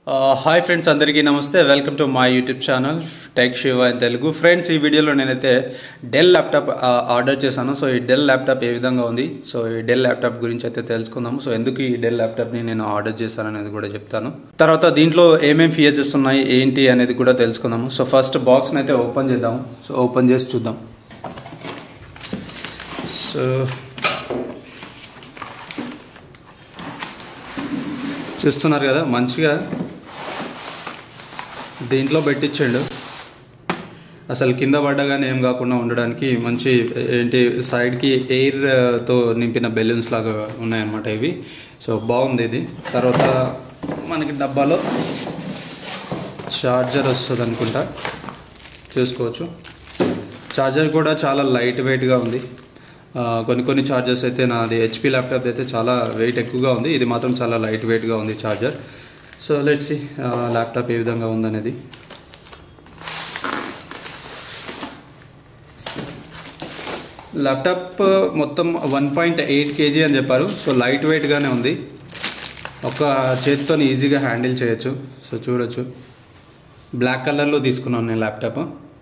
hi friends అందరికీ నమస్తే welcome to my YouTube channel tech Shiva in Telugu friends ఈ వీడియోలో నేనైతే డెల్ ల్యాప్టాప్ ఆర్డర్ చేశాను సో ఈ డెల్ ల్యాప్టాప్ ఏ విధంగా ఉంది సో ఈ డెల్ ల్యాప్టాప్ గురించి అయితే తెలుసుకుందాము సో ఎందుకు ఈ డెల్ ల్యాప్టాప్ని నేను ఆర్డర్ చేశాను అనేది కూడా చెప్తాను తర్వాత దీంట్లో ఏమేమి ఫీచర్స్ ఉన్నాయి ఏంటి అనేది కూడా తెలుసుకుందాము సో ఫస్ట్ బాక్స్ని అయితే ఓపెన్ చేద్దాము సో ఓపెన్ చేసి చూద్దాం సో చూస్తున్నారు కదా మంచిగా దీంట్లో పెట్టించండు అసలు కింద పడ్డగానే ఏం కాకుండా ఉండడానికి మంచి ఏంటి సైడ్కి ఎయిర్తో నింపిన బెలూన్స్ లాగా ఉన్నాయన్నమాట ఇవి సో బాగుంది ఇది తర్వాత మనకి డబ్బాలో చార్జర్ వస్తుంది అనుకుంటా చూసుకోవచ్చు చార్జర్ కూడా చాలా లైట్ వెయిట్గా ఉంది ఆ, కొన్ని కొన్ని చార్జర్స్ అయితే నాది హెచ్పి ల్యాప్టాప్ అయితే చాలా వెయిట్ ఎక్కువగా ఉంది ఇది మాత్రం చాలా లైట్ వెయిట్గా ఉంది చార్జర్ సో లెట్స్ ల్యాప్టాప్ ఏ విధంగా ఉందనేది ల్యాప్టాప్ మొత్తం వన్ పాయింట్ ఎయిట్ కేజీ అని చెప్పారు సో లైట్ వెయిట్గానే ఉంది ఒక చేతితో ఈజీగా హ్యాండిల్ చేయొచ్చు సో చూడొచ్చు బ్లాక్ కలర్లో తీసుకున్నాను నేను laptop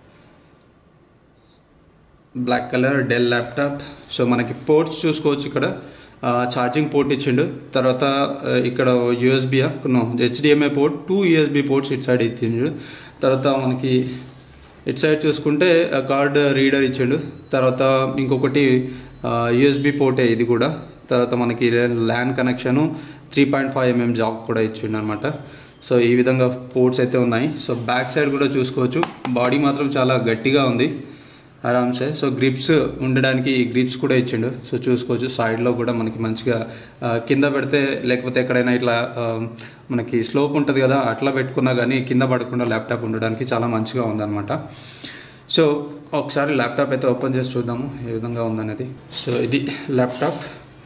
black colour Dell laptop so మనకి పోర్ట్స్ చూసుకోవచ్చు ఇక్కడ ఛార్జింగ్ పోర్ట్ ఇచ్చిండు తర్వాత ఆ, ఇక్కడ USB no HDMI port two USB ports ఇటు సైడ్ ఇచ్చిండు తర్వాత మనకి ఇటు సైడ్ చూసుకుంటే కార్డ్ రీడర్ ఇచ్చిండు తర్వాత ఇంకొకటి యూఎస్బి పోర్టే ఇది కూడా తర్వాత మనకి LAN connection three point five MM jack కూడా ఇచ్చిండు అనమాట సో ఈ విధంగా పోర్ట్స్ అయితే ఉన్నాయి సో బ్యాక్ సైడ్ కూడా చూసుకోవచ్చు బాడీ మాత్రం చాలా గట్టిగా ఉంది ఆరామ్సే సో గ్రిప్స్ ఉండడానికి ఈ గ్రిప్స్ కూడా ఇచ్చిండు సో చూసుకోవచ్చు సైడ్లో కూడా మనకి మంచిగా ఆ, కింద పెడితే లేకపోతే ఎక్కడైనా ఇట్లా ఆ, మనకి స్లోప్ ఉంటుంది కదా అట్లా పెట్టుకున్నా కానీ కింద పడకుండా ల్యాప్టాప్ ఉండడానికి చాలా మంచిగా ఉందన్నమాట సో ఒకసారి ల్యాప్టాప్ అయితే ఓపెన్ చేసి చూద్దాము ఏ విధంగా ఉందనేది సో ఇది laptop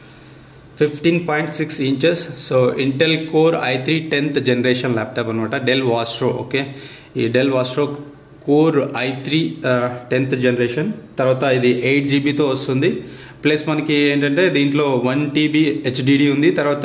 fifteen point six inches so Intel core I three tenth generation laptop అనమాట డెల్ వాస్ట్రో ఓకే ఈ Dell Vostro core I three tenth generation తర్వాత ఇది ఎయిట్ జీబీతో వస్తుంది ప్లస్ మనకి ఏంటంటే దీంట్లో వన్ టీబీ హెచ్డిడి ఉంది తర్వాత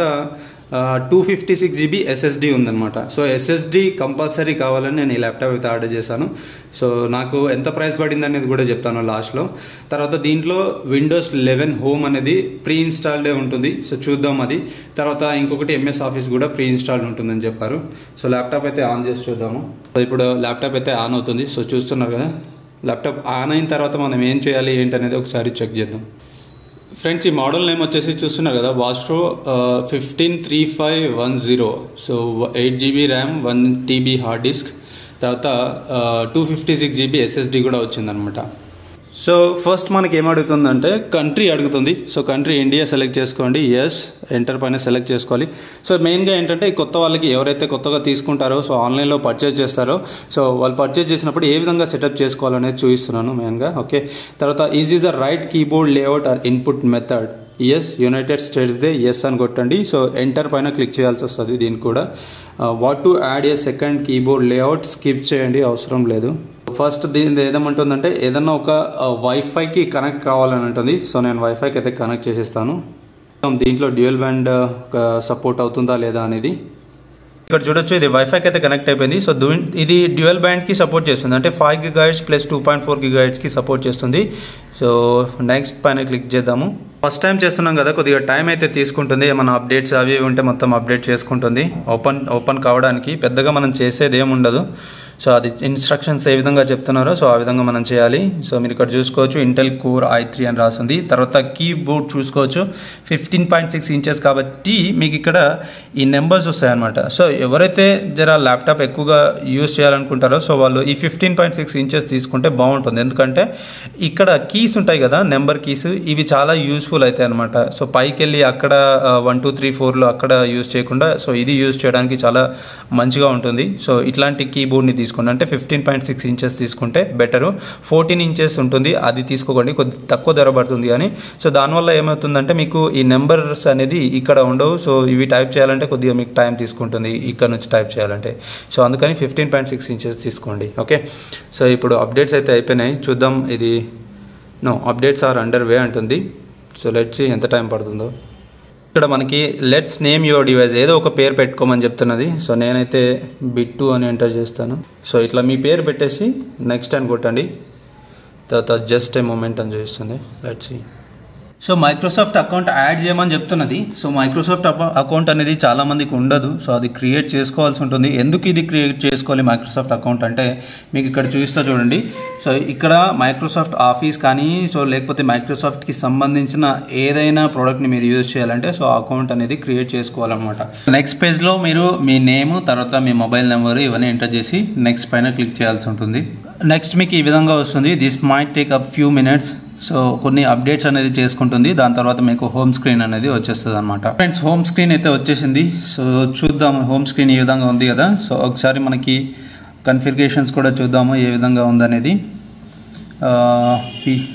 two fifty six GB SSD ఉందన్నమాట సో ఎస్ఎస్డి కంపల్సరీ కావాలని నేను ఈ ల్యాప్టాప్ అయితే ఆర్డర్ చేశాను సో నాకు ఎంత ప్రైస్ పడింది అనేది కూడా చెప్తాను లాస్ట్లో తర్వాత దీంట్లో విండోస్ లెవెన్ హోమ్ అనేది ప్రీ ఇన్స్టాల్డే ఉంటుంది సో చూద్దాం అది తర్వాత ఇంకొకటి ఎంఎస్ ఆఫీస్ కూడా ప్రీ ఇన్స్టాల్డ్ ఉంటుందని చెప్పారు సో ల్యాప్టాప్ అయితే ఆన్ చేసి చూద్దాము సో ఇప్పుడు ల్యాప్టాప్ అయితే ఆన్ అవుతుంది సో చూస్తున్నారు కదా ల్యాప్టాప్ ఆన్ అయిన తర్వాత మనం ఏం చేయాలి ఏంటి అనేది ఒకసారి చెక్ చేద్దాం ఫ్రెండ్స్ ఈ మోడల్ నేమ్ వచ్చేసి చూస్తున్నారు కదా Vostro fifteen three five one zero so eight GB RAM one TB hard disk తర్వాత two fifty six GB SSD కూడా వచ్చిందనమాట సో ఫస్ట్ మనకి ఏం అడుగుతుందంటే కంట్రీ అడుగుతుంది సో కంట్రీ ఇండియా సెలెక్ట్ చేసుకోండి ఎస్ ఎంటర్ పైన సెలెక్ట్ చేసుకోవాలి సో మెయిన్గా ఏంటంటే ఈ కొత్త వాళ్ళకి ఎవరైతే కొత్తగా తీసుకుంటారో సో ఆన్లైన్లో పర్చేజ్ చేస్తారో సో వాళ్ళు పర్చేజ్ చేసినప్పుడు ఏ విధంగా సెటప్ చేసుకోవాలనేది చూపిస్తున్నాను మెయిన్గా ఓకే తర్వాత is is the right keyboard layout or input method yes united స్టేట్స్దే ఎస్ అని కొట్టండి సో ఎంటర్ పైన క్లిక్ చేయాల్సి వస్తుంది దీనికి కూడా what to add a second keyboard layout skip చేయండి అవసరం లేదు ఫస్ట్ దీని ఏదేమంటుందంటే ఏదన్నా ఒక వైఫైకి కనెక్ట్ కావాలని ఉంటుంది సో నేను వైఫైకి అయితే కనెక్ట్ చేసేస్తాను దీంట్లో డ్యూయల్ బ్యాండ్ సపోర్ట్ అవుతుందా లేదా అనేది ఇక్కడ చూడొచ్చు ఇది వైఫైకి అయితే కనెక్ట్ అయిపోయింది సో దూ ఇది డ్యూయల్ బ్యాండ్కి సపోర్ట్ చేస్తుంది అంటే five gigahertz plus two point four గిగాయిడ్స్కి సపోర్ట్ చేస్తుంది సో నెక్స్ట్ పైన క్లిక్ చేద్దాము ఫస్ట్ టైం చేస్తున్నాం కదా కొద్దిగా టైం అయితే తీసుకుంటుంది ఏమైనా అప్డేట్స్ అవి ఇవి ఉంటే మొత్తం అప్డేట్ చేసుకుంటుంది ఓపెన్ ఓపెన్ కావడానికి పెద్దగా మనం చేసేది ఏమి ఉండదు సో అది ఇన్స్ట్రక్షన్స్ ఏ విధంగా చెప్తున్నారో సో ఆ విధంగా మనం చేయాలి సో మీరు ఇక్కడ చూసుకోవచ్చు ఇంటెల్ కోర్ ఐ త్రీ అని రాస్తుంది తర్వాత కీబోర్డ్ చూసుకోవచ్చు ఫిఫ్టీన్ పాయింట్ సిక్స్ ఇంచెస్ కాబట్టి మీకు ఇక్కడ ఈ నెంబర్స్ వస్తాయన్నమాట సో ఎవరైతే జర ల్యాప్టాప్ ఎక్కువగా యూస్ చేయాలనుకుంటారో సో వాళ్ళు ఈ ఫిఫ్టీన్ పాయింట్ సిక్స్ ఇంచెస్ తీసుకుంటే బాగుంటుంది ఎందుకంటే ఇక్కడ కీస్ ఉంటాయి కదా నెంబర్ కీస్ ఇవి చాలా యూస్ఫుల్ అవుతాయి అనమాట సో పైకి వెళ్ళి అక్కడ వన్ టూ త్రీ ఫోర్లో అక్కడ యూస్ చేయకుండా సో ఇది యూస్ చేయడానికి చాలా మంచిగా ఉంటుంది సో ఇట్లాంటి కీబోర్డ్ని తీసుకోండి అంటే ఫిఫ్టీన్ పాయింట్ సిక్స్ ఇంచెస్ తీసుకుంటే బెటరు ఫోర్టీన్ ఇంచెస్ ఉంటుంది అది తీసుకోకండి కొద్ది తక్కువ ధర పడుతుంది కానీ సో దానివల్ల ఏమవుతుందంటే మీకు ఈ నెంబర్స్ అనేది ఇక్కడ ఉండవు సో ఇవి టైప్ చేయాలంటే కొద్దిగా మీకు టైం తీసుకుంటుంది ఇక్కడ నుంచి టైప్ చేయాలంటే సో అందుకని ఫిఫ్టీన్ పాయింట్ సిక్స్ ఇంచెస్ తీసుకోండి ఓకే సో ఇప్పుడు అప్డేట్స్ అయితే అయిపోయినాయి చూద్దాం ఇది no updates are under way అంటుంది సో లెట్స్ ఎంత టైం పడుతుందో ఇక్కడ మనకి లెట్స్ నేమ్ యువర్ డివైస్ ఏదో ఒక పేరు పెట్టుకోమని చెప్తున్నది సో నేనైతే బిట్టు అని ఎంటర్ చేస్తాను సో ఇట్లా మీ పేరు పెట్టేసి నెక్స్ట్ అని కొట్టండి తర్వాత జస్ట్ ఏ మూమెంట్ అని చూపిస్తుంది let's so Microsoft account add చేయమని చెప్తున్నది సో మైక్రోసాఫ్ట్ అకౌంట్ అనేది చాలా మందికి ఉండదు సో అది క్రియేట్ చేసుకోవాల్సి ఉంటుంది ఎందుకు ఇది క్రియేట్ చేసుకోవాలి మైక్రోసాఫ్ట్ అకౌంట్ అంటే మీకు ఇక్కడ చూపిస్తా చూడండి సో ఇక్కడ మైక్రోసాఫ్ట్ ఆఫీస్ కానీ సో లేకపోతే మైక్రోసాఫ్ట్కి సంబంధించిన ఏదైనా ప్రోడక్ట్ని మీరు యూజ్ చేయాలంటే సో అకౌంట్ అనేది క్రియేట్ చేసుకోవాలన్నమాట నెక్స్ట్ పేజ్లో మీరు మీ నేమ్ తర్వాత మీ మొబైల్ నెంబర్ ఇవన్నీ ఎంటర్ చేసి నెక్స్ట్ పైన క్లిక్ చేయాల్సి ఉంటుంది నెక్స్ట్ మీకు ఈ విధంగా వస్తుంది this might take up few minutes so కొన్ని అప్డేట్స్ అనేది చేసుకుంటుంది దాని తర్వాత మీకు హోమ్ స్క్రీన్ అనేది వచ్చేస్తుంది అనమాట ఫ్రెండ్స్ హోమ్ స్క్రీన్ అయితే వచ్చేసింది సో చూద్దాం హోమ్ స్క్రీన్ ఈ విధంగా ఉంది కదా సో ఒకసారి మనకి కన్ఫిగరేషన్స్ కూడా చూద్దాము ఏ విధంగా ఉందనేది పీ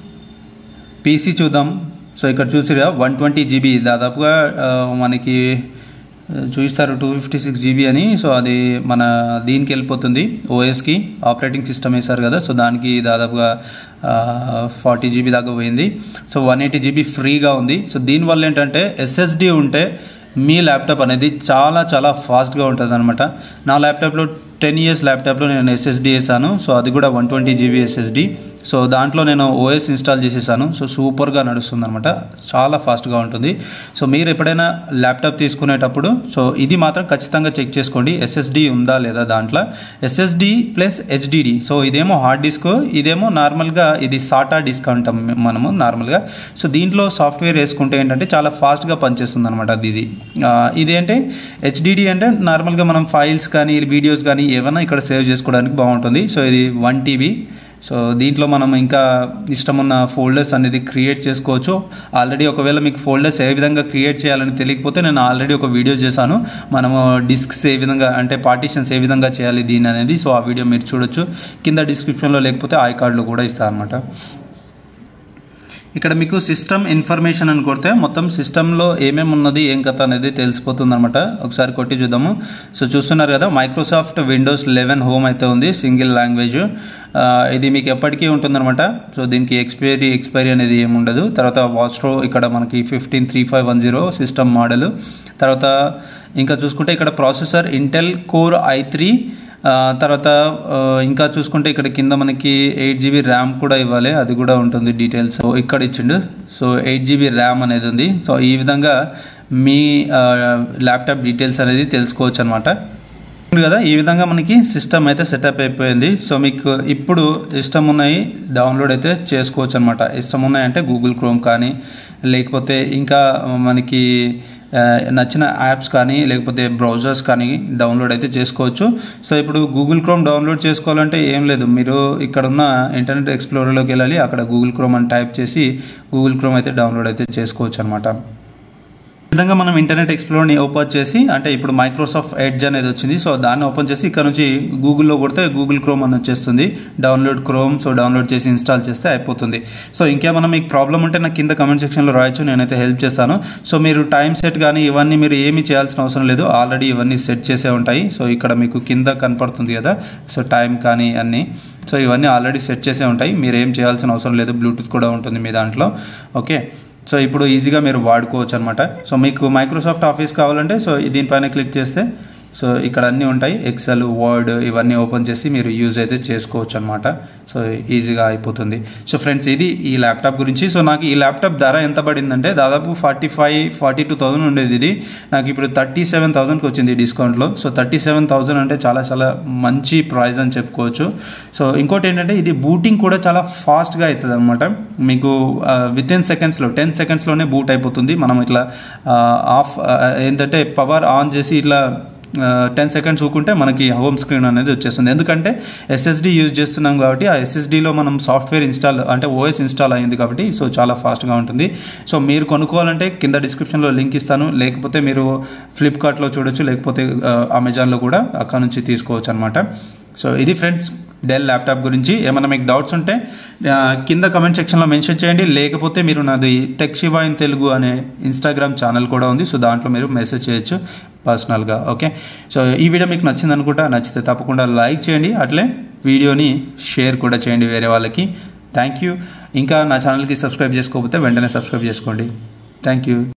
పీసీ చూద్దాం సో ఇక్కడ చూసిరా వన్ ట్వంటీ జీబీ దాదాపుగా మనకి చూపిస్తారు టూ ఫిఫ్టీ సిక్స్ జీబీ అని సో అది మన దీనికి వెళ్ళిపోతుంది ఓఎస్కి ఆపరేటింగ్ సిస్టమ్ వేశారు కదా సో దానికి దాదాపుగా ఫార్టీ జీబీ దాకా పోయింది సో వన్ ఎయిటీ జీబీ ఫ్రీగా ఉంది సో దీనివల్ల ఏంటంటే ఎస్ఎస్డి ఉంటే మీ ల్యాప్టాప్ అనేది చాలా చాలా ఫాస్ట్గా ఉంటుంది అనమాట నా ల్యాప్టాప్లో టెన్ ఇయర్స్ ల్యాప్టాప్లో నేను ఎస్ఎస్డి వేసాను సో అది కూడా one twenty GB SSD so దాంట్లో నేను ఓఎస్ ఇన్స్టాల్ చేసేసాను సో సూపర్గా నడుస్తుంది అనమాట చాలా ఫాస్ట్గా ఉంటుంది సో మీరు ఎప్పుడైనా ల్యాప్టాప్ తీసుకునేటప్పుడు సో ఇది మాత్రం ఖచ్చితంగా చెక్ చేసుకోండి ఎస్ఎస్డి ఉందా లేదా దాంట్లో ఎస్ఎస్డి ప్లస్ హెచ్డిడి సో ఇదేమో హార్డ్ డిస్క్ ఇదేమో నార్మల్గా ఇది సాటా డిస్క్ అంటాం మనము నార్మల్గా సో దీంట్లో సాఫ్ట్వేర్ వేసుకుంటే ఏంటంటే చాలా ఫాస్ట్గా పనిచేస్తుంది అనమాట అది ఇది ఇదేంటే హెచ్డిడి అంటే నార్మల్గా మనం ఫైల్స్ కానీ వీడియోస్ కానీ ఏమైనా ఇక్కడ సేవ్ చేసుకోవడానికి బాగుంటుంది సో ఇది వన్ టీబీ సో దీంట్లో మనం ఇంకా ఇష్టమున్న ఫోల్డర్స్ అనేది క్రియేట్ చేసుకోవచ్చు ఆల్రెడీ ఒకవేళ మీకు ఫోల్డర్స్ ఏ విధంగా క్రియేట్ చేయాలని తెలియకపోతే నేను ఆల్రెడీ ఒక వీడియో చేశాను మనము డిస్క్స్ ఏ విధంగా అంటే పార్టీషన్స్ ఏ విధంగా చేయాలి దీని అనేది సో ఆ వీడియో మీరు చూడొచ్చు కింద డిస్క్రిప్షన్లో లేకపోతే ఐ కార్డులో కూడా ఇస్తాను అనమాట ఇక్కడ మీకు సిస్టమ్ ఇన్ఫర్మేషన్ అని కొడితే మొత్తం సిస్టంలో ఏమేమి ఉన్నది ఏం కథ అనేది తెలిసిపోతుంది అనమాట ఒకసారి కొట్టి చూద్దాము సో చూస్తున్నారు కదా మైక్రోసాఫ్ట్ విండోస్ లెవెన్ హోమ్ అయితే ఉంది సింగిల్ లాంగ్వేజ్ ఇది మీకు ఎప్పటికీ ఉంటుందన్నమాట సో దీనికి ఎక్స్పైరీ ఎక్స్పైరీ అనేది ఏమి ఉండదు తర్వాత వాస్ట్రో ఇక్కడ మనకి fifteen three five one zero system model తర్వాత ఇంకా చూసుకుంటే ఇక్కడ processor Intel core I three తర్వాత ఇంకా చూసుకుంటే ఇక్కడ కింద మనకి ఎయిట్ జీబీ ర్యామ్ కూడా ఇవ్వాలి అది కూడా ఉంటుంది డీటెయిల్స్ ఇక్కడ ఇచ్చిండు సో ఎయిట్ జీబీ ర్యామ్ అనేది ఉంది సో ఈ విధంగా మీ ల్యాప్టాప్ డీటెయిల్స్ అనేది తెలుసుకోవచ్చు అనమాట కదా ఈ విధంగా మనకి సిస్టమ్ అయితే సెటప్ అయిపోయింది సో మీకు ఇప్పుడు ఇష్టం ఉన్నాయి డౌన్లోడ్ అయితే చేసుకోవచ్చు అనమాట ఇష్టం ఉన్నాయంటే గూగుల్ క్రోమ్ కానీ లేకపోతే ఇంకా మనకి నచ్చిన యాప్స్ కానీ లేకపోతే బ్రౌజర్స్ కానీ డౌన్లోడ్ అయితే చేసుకోవచ్చు సో ఇప్పుడు గూగుల్ క్రోమ్ డౌన్లోడ్ చేసుకోవాలంటే ఏం లేదు మీరు ఇక్కడ ఉన్న ఇంటర్నెట్ ఎక్స్ప్లోరర్లోకి వెళ్ళాలి అక్కడ గూగుల్ క్రోమ్ అని టైప్ చేసి గూగుల్ క్రోమ్ అయితే డౌన్లోడ్ అయితే చేసుకోవచ్చు అనమాట విధంగా మనం ఇంటర్నెట్ ఎక్స్ప్లోర్ని ఓపెన్ చేసి అంటే ఇప్పుడు మైక్రోసాఫ్ట్ ఎడ్జ్ అనేది వచ్చింది సో దాన్ని ఓపెన్ చేసి ఇక్కడ నుంచి గూగుల్లో కొడితే గూగుల్ క్రోమ్ అని వచ్చేస్తుంది డౌన్లోడ్ క్రోమ్ సో డౌన్లోడ్ చేసి ఇన్స్టాల్ చేస్తే అయిపోతుంది సో ఇంకేమైనా మీకు ప్రాబ్లం ఉంటే నాకు కింద కమెంట్ సెక్షన్లో రాయొచ్చు నేనైతే హెల్ప్ చేస్తాను సో మీరు టైం సెట్ కానీ ఇవన్నీ మీరు ఏమీ చేయాల్సిన అవసరం లేదు ఆల్రెడీ ఇవన్నీ సెట్ చేసే ఉంటాయి సో ఇక్కడ మీకు కింద కనపడుతుంది కదా సో టైం కానీ అన్నీ సో ఇవన్నీ ఆల్రెడీ సెట్ చేసే ఉంటాయి మీరు ఏం చేయాల్సిన అవసరం లేదు బ్లూటూత్ కూడా ఉంటుంది మీ దాంట్లో ఓకే సో ఇప్పుడు ఈజీగా మీరు వాడుకోవచ్చు అనమాట సో మీకు మైక్రోసాఫ్ట్ ఆఫీస్ కావాలంటే సో దీనిపైన క్లిక్ చేస్తే సో ఇక్కడ అన్నీ ఉంటాయి ఎక్సెల్ వర్డ్ ఇవన్నీ ఓపెన్ చేసి మీరు యూజ్ అయితే చేసుకోవచ్చు అనమాట సో ఈజీగా అయిపోతుంది సో ఫ్రెండ్స్ ఇది ఈ ల్యాప్టాప్ గురించి సో నాకు ఈ ల్యాప్టాప్ ధర ఎంత పడిందంటే దాదాపు forty five forty two thousand ఉండేది ఇది నాకు ఇప్పుడు థర్టీ సెవెన్ థౌసండ్కి వచ్చింది డిస్కౌంట్లో సో థర్టీ సెవెన్ థౌసండ్ అంటే చాలా చాలా మంచి ప్రైస్ అని చెప్పుకోవచ్చు సో ఇంకోటి ఏంటంటే ఇది బూటింగ్ కూడా చాలా ఫాస్ట్గా అవుతుంది అనమాట మీకు విత్ ఇన్ సెకండ్స్లో టెన్ సెకండ్స్లోనే బూట్ అయిపోతుంది మనం ఇట్లా ఆఫ్ ఏంటంటే పవర్ ఆన్ చేసి ఇట్లా టెన్ సెకండ్స్ ఊకుంటే మనకి హోమ్ స్క్రీన్ అనేది వచ్చేస్తుంది ఎందుకంటే ఎస్ఎస్డి యూజ్ చేస్తున్నాం కాబట్టి ఆ ఎస్ఎస్డిలో మనం సాఫ్ట్వేర్ ఇన్స్టాల్ అంటే ఓఎస్ ఇన్స్టాల్ అయింది కాబట్టి సో చాలా ఫాస్ట్గా ఉంటుంది సో మీరు కొనుక్కోవాలంటే కింద డిస్క్రిప్షన్లో లింక్ ఇస్తాను లేకపోతే మీరు ఫ్లిప్కార్ట్లో చూడొచ్చు లేకపోతే అమెజాన్లో కూడా అక్కడ నుంచి తీసుకోవచ్చు అనమాట సో ఇది ఫ్రెండ్స్ డెల్ ల్యాప్టాప్ గురించి ఏమైనా మీకు డౌట్స్ ఉంటే కింద కమెంట్ సెక్షన్లో మెన్షన్ చేయండి లేకపోతే మీరు నాది టెక్ శివా ఇన్ తెలుగు అనే ఇన్స్టాగ్రామ్ ఛానల్ కూడా ఉంది సో దాంట్లో మీరు మెసేజ్ చేయొచ్చు పర్సనల్గా ఓకే సో ఈ వీడియో మీకు నచ్చింది అనుకుంటా నచ్చితే తప్పకుండా లైక్ చేయండి అట్లే వీడియోని షేర్ కూడా చేయండి వేరే వాళ్ళకి థ్యాంక్ యూ ఇంకా నా ఛానల్కి సబ్స్క్రైబ్ చేసుకోకపోతే వెంటనే సబ్స్క్రైబ్ చేసుకోండి థ్యాంక్ యూ